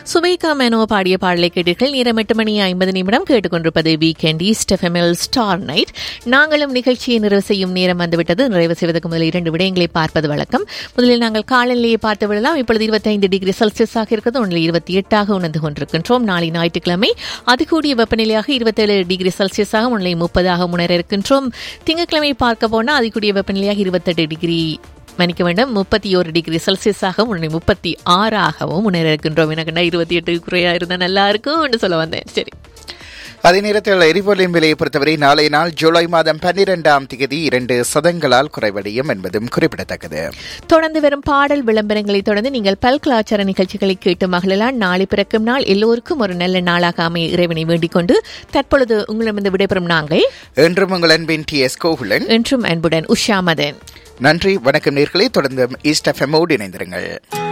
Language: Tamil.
சுபைகா மேனோ பாடிய பாடலை கேட்டீர்கள் நேரம் எட்டு மணி ஐம்பது நிமிடம் கேட்டுக்கொண்டிருப்பது வீக்கெண்ட் ஈஸ்ட் எஃப்எம்எல் ஸ்டார் நைட் நாங்களும் நிகழ்ச்சியை நிறைவு செய்யும் நேரம் வந்துவிட்டது நிறைவு செய்வதற்கு முதல் இரண்டு விடயங்களை பார்ப்பது வழக்கம் முதலில் நாங்கள் காலநிலையை பார்த்து விடலாம் இப்பொழுது இருபத்தைந்து டிகிரி செல்சியஸாக இருக்கிறது ஒன்றில் இருபத்தி எட்டாக உணர்ந்து கொண்டிருக்கின்றோம் நாளை ஞாயிற்றுக்கிழமை அதிகூடிய வெப்பநிலையாக இருபத்தேழு டிகிரி செல்சியஸாக ஒன்றில் முப்பதாக உணர இருக்கின்றோம் திங்கட்கிழமை பார்க்க போனால் அதிகூடிய வெப்பநிலையாக இருபத்தெட்டு டிகிரி மன்னிக்க வேண்டும் முப்பத்தி ஒரு டிகிரி செல்சியஸாகவும் உன்னை முப்பத்தி ஆறாகவும் உணர இருக்கின்றோம் எனக்கு இருபத்தி எட்டு குறையா இருந்தால் நல்லா இருக்கும்னு சொல்ல வந்தேன் சரி அதே நேரத்தில் எரிபொருளின் விலையை பொறுத்தவரை நாளைய நாள் ஜூலை மாதம் பன்னிரெண்டாம் தேதி இரண்டு சதங்களால் குறைவடையும் என்பதும் குறிப்பிடத்தக்கது தொடர்ந்து வரும் பாடல் விளம்பரங்களை தொடர்ந்து நீங்கள் பல்கலாச்சார நிகழ்ச்சிகளை கேட்டு மகிழலாம் நாளை பிறக்கும் நாள் எல்லோருக்கும் ஒரு நல்ல நாளாக அமைய இறைவனை வேண்டிக் கொண்டு தற்பொழுது உங்களிடமிருந்து விடைபெறும் நாங்கள் என்றும் உங்கள் அன்பின் டி எஸ் கோகுலன் என்றும் அன்புடன் உஷா மதன் நன்றி வணக்கம் நேர்களை தொடர்ந்து ஈஸ்ட் எஃப்எம்மோடு இணைந்திருங்கள்